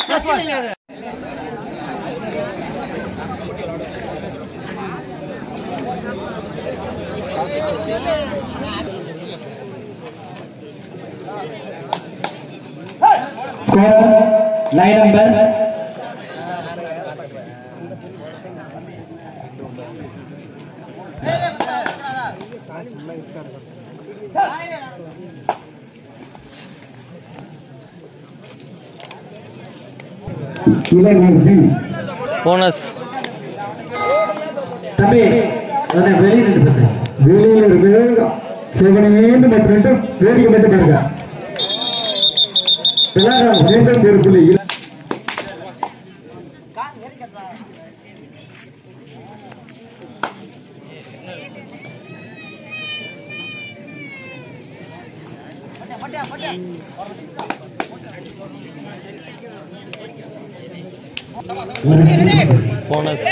Score line number இளைஞர் bonus தம்பி அதை வெளியே நின்று பேச வெளியில இருக்கு சிவனையேந்து மட்டும் ரெண்டு வேடிக்கை மட்டும் பாருங்க விளையாடுறாங்க மீண்டும் பேருக்குள்ளே போனஸ்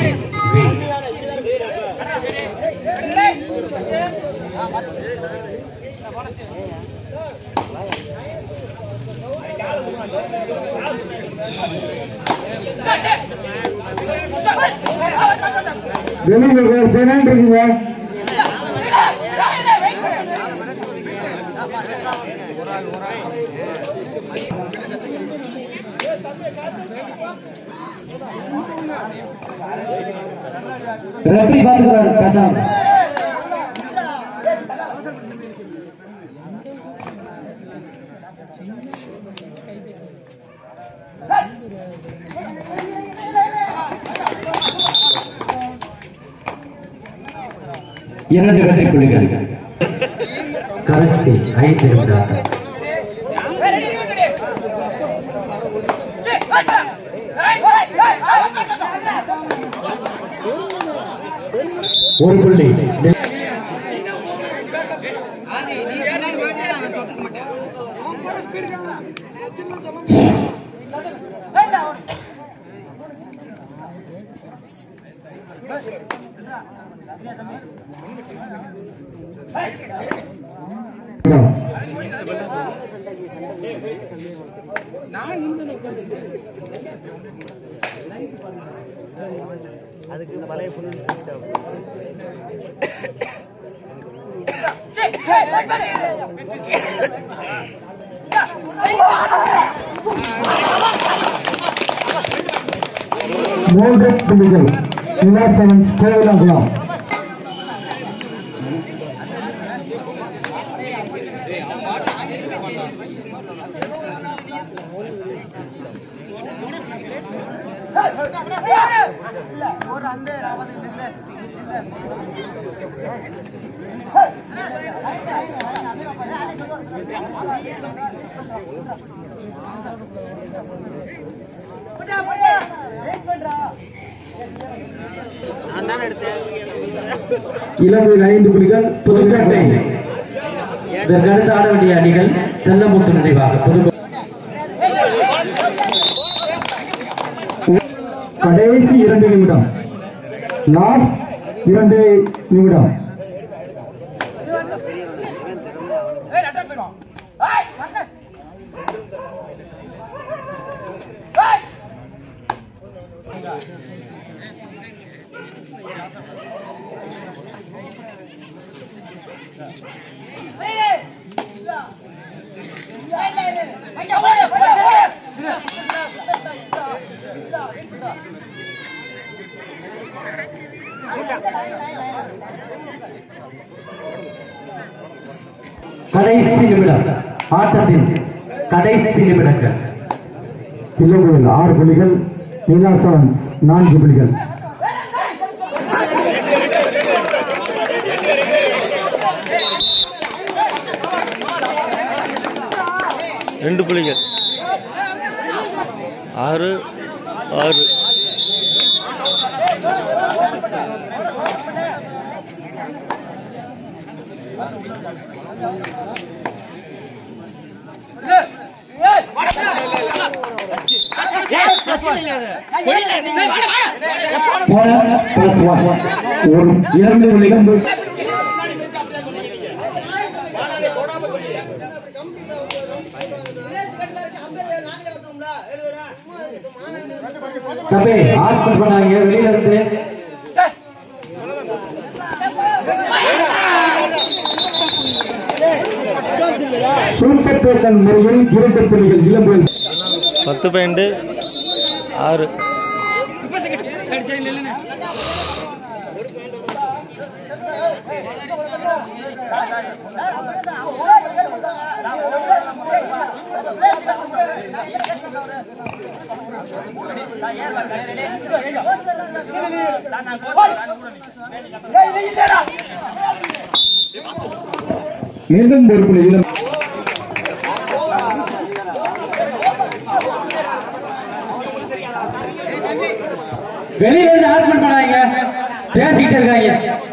வெளியில வேற ஜெனான் இருக்குங்க ரெஃபரி பார்த்துக்கிறாரு பேசாம இரண்டு வெற்றி புள்ளிகள் கடைசி ஐந்து நிமிடம் ஒரு புள்ளி மூன்று புள்ளிகள் இவர் செவன் கோவிலாகுளம் இலங்கையில் ஐந்து புள்ளிகள் புதுக்கோட்டை இதற்கு அடுத்து ஆட வேண்டிய அணிகள் செல்லமுத்து நினைவாக புதுக்கோட்டை கடைசி இரண்டு நிமிடம் லாஸ்ட் இரண்டு நிமிடம் கடைசி நிமிடம் ஆட்டத்தின் கடைசி நிமிடங்கள் இலங்கையில் ஆறு புள்ளிகள் நீலா செவன்ஸ் நான்கு புள்ளிகள் ரெண்டு புள்ளிகள் ஆறு ஆறு போனஸ் பிளஸ் ஒன் ஒரு இரண்டு புள்ளிகள் அம்பேர் நான்கு தம்பி ஆர்டர் பண்ணாங்க வெளியில இருந்து சூப்பர் டோக்கன் முறையில் இரண்டு புள்ளிகள் இளம்புயல் பத்து பாயிண்ட் ஆறு மீண்டும் ஒரு புள்ளி இளம் வெளியில இருந்து ஆர்டர் பண்ணாங்க பேசிக்கிட்டு இருக்காங்க